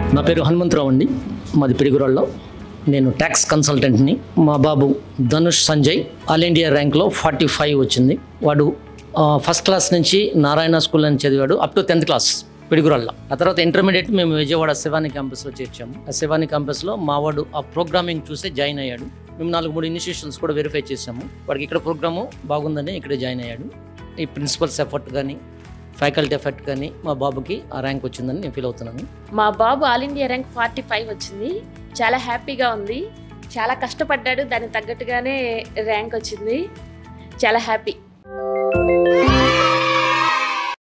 నా పేరు హనుమంతరావు అండి మాది పిడిగురాళ్ళలో నేను ట్యాక్స్ కన్సల్టెంట్ని మా బాబు ధనుష్ సంజయ్ ఆల్ ఇండియా ర్యాంక్లో ఫార్టీ ఫైవ్ వచ్చింది వాడు ఆ, ఫస్ట్ క్లాస్ నుంచి నారాయణ స్కూల్ అని చదివాడు అప్ టు టెన్త్ క్లాస్ పిడిగురాళ్ళలో ఆ తర్వాత ఇంటర్మీడియట్ మేము విజయవాడ శివాని క్యాంపస్లో చేర్చాము ఆ శివాని క్యాంపస్లో మా వాడు ఆ ప్రోగ్రామింగ్ చూసే జాయిన్ అయ్యాడు మేము నాలుగు మూడు ఇన్స్టిట్యూషన్స్ కూడా వెరిఫై చేసాము వాడికి ఇక్కడ ప్రోగ్రాము బాగుందని ఇక్కడే జాయిన్ అయ్యాడు ఈ ప్రిన్సిపల్స్ ఎఫర్ట్ కానీ ఫ్యాకల్టీ ఎఫర్ట్ కానీ మా బాబుకి ఆ ర్యాంక్ వచ్చిందని నేను ఫీల్ అవుతున్నాను మా బాబు all India rank forty five వచ్చింది చాలా హ్యాపీగా ఉంది చాలా కష్టపడ్డాడు దానికి తగ్గట్టుగానే ర్యాంక్ వచ్చింది చాలా హ్యాపీ